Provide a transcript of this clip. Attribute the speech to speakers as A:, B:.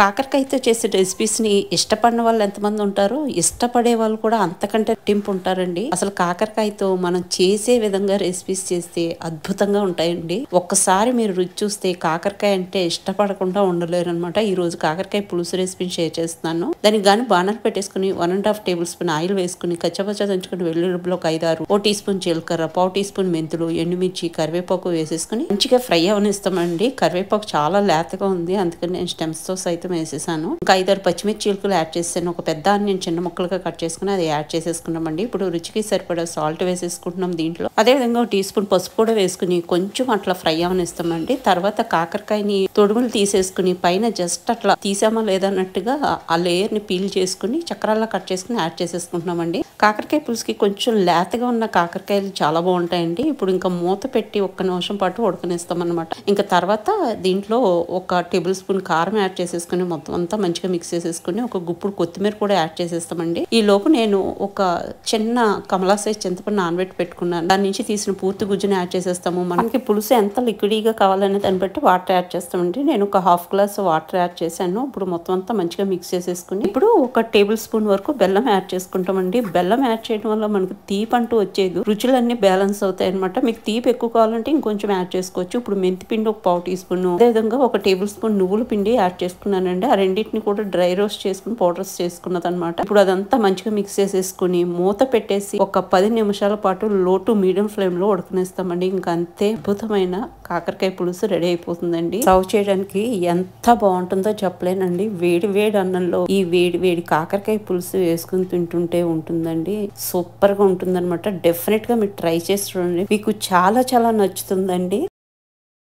A: కాకరకాయతో చేసే రెసిపీస్ ని ఇష్టపడిన వాళ్ళు ఎంతమంది ఉంటారో ఇష్టపడే వాళ్ళు కూడా అంతకంటే టింపు ఉంటారండి అసలు కాకరకాయతో మనం చేసే విధంగా రెసిపీస్ చేస్తే అద్భుతంగా ఉంటాయండి ఒక్కసారి మీరు రుచి చూస్తే కాకరకాయ అంటే ఇష్టపడకుండా ఉండలేరు అనమాట ఈ రోజు కాకరకాయ పులుసు రెసిపీని షేర్ చేస్తున్నాను దానికి గాని బాణర్ పెట్టేసుకుని one and half tablespoon oil వేసుకుని కచ్చపచ్చ దంచుకుని వెల్లుల్లిలో ఒక ఐదారు ఓ టీ స్పూన్ జీలకర్ర పావు టీ స్పూన్ మెంతులు ఎండుమిర్చి కరివేపాకు వేసేసుకుని మంచిగా ఫ్రై అవనిస్తామండి కరివేపాకు చాలా లేతగా ఉంది అందుకని నేను స్టెమ్స్ తో సైతం వేసేసాను ఇంకా ఐదారు పచ్చిమిర్చి చీలకలు యాడ్ చేసాను ఒక పెద్ద ఆనియన్ చిన్న ముక్కలుగా కట్ చేసుకుని అది యాడ్ చేసేసుకున్నామండి ఇప్పుడు రుచికి సరిపడా సాల్ట్ వేసేసుకుంటున్నాం దీంట్లో అదే విధంగా ఒక టీ స్పూన్ పసుపు కూడా వేసుకుని కొంచెం అట్లా ఫ్రై అవనిస్తామండి తర్వాత కాకరకాయని తొడుములు తీసేసుకుని పైన జస్ట్ అట్లా తీసామా లేదా అన్నట్టుగా ఆ లేయర్ ని పీల్ చేసుకుని చక్రాల్లా కట్ చేసుకుని యాడ్ చేసేసుకుంటున్నామండి కాకరకాయ పులుసుకి కొంచెం లేతగా ఉన్న కాకరకాయలు చాలా బాగుంటాయండి ఇప్పుడు ఇంకా మూత పెట్టి ఒక్క నిమిషం పాటు ఉడకనిస్తాం అనమాట ఇంకా తర్వాత దీంట్లో ఒక టేబుల్ స్పూన్ కారం యాడ్ చేసేసుకుని మొత్తం అంతా మంచిగా మిక్స్ చేసేసుకుని ఒక గుప్పుడు కొత్తిమీర కూడా యాడ్ చేసేస్తామండి ఈ లోపు నేను ఒక చిన్న కమలా సైజ్ చింతపండు నానబెట్టి పెట్టుకున్నాను దాని నుంచి తీసిన పూర్తి గుజ్జుని యాడ్ చేసేస్తాము మనకి పులుసు ఎంత లిక్విడీగా కావాలనే దాన్ని బట్టి వాటర్ యాడ్ చేస్తామండి నేను ఒక హాఫ్ గ్లాస్ వాటర్ యాడ్ చేశాను ఇప్పుడు మొత్తం అంతా మంచిగా మిక్స్ చేసేసుకుని ఇప్పుడు ఒక టేబుల్ స్పూన్ వరకు బెల్లం యాడ్ చేసుకుంటామండి బెల్లం యాడ్ చేయడం వల్ల మనకు తీపి అంటూ వచ్చేది రుచులన్నీ బ్యాలెన్స్ అవుతాయి అనమాట మీకు తీపి ఎక్కువ కావాలంటే ఇంకొంచెం యాడ్ చేసుకోవచ్చు ఇప్పుడు మెంతి పిండి ఒక పావు టీ స్పూన్ అదేవిధంగా ఒక టేబుల్ స్పూన్ నువ్వుల పిండి యాడ్ చేసుకున్నానండి ఆ రెండింటిని కూడా డ్రై రోస్ట్ చేసుకుని పౌడర్స్ చేసుకున్నది అనమాట ఇప్పుడు అదంతా మంచిగా మిక్స్ చేసేసుకుని మూత పెట్టేసి ఒక పది నిమిషాల పాటు లో టు మీడియం ఫ్లేమ్ లో ఉడకనిస్తామండి ఇంకా అంతే అద్భుతమైన కాకరకాయ పులుసు రెడీ అయిపోతుందండి సర్వ్ చేయడానికి ఎంత బాగుంటుందో చెప్పలేనండి వేడి వేడి అన్నంలో ఈ వేడి వేడి కాకరకాయ పులుసు వేసుకుని తింటుంటే ఉంటుందండి సూపర్ గా ఉంటుంది అనమాట డెఫినెట్ గా మీరు ట్రై చేసి చూడండి మీకు చాలా చాలా నచ్చుతుందండి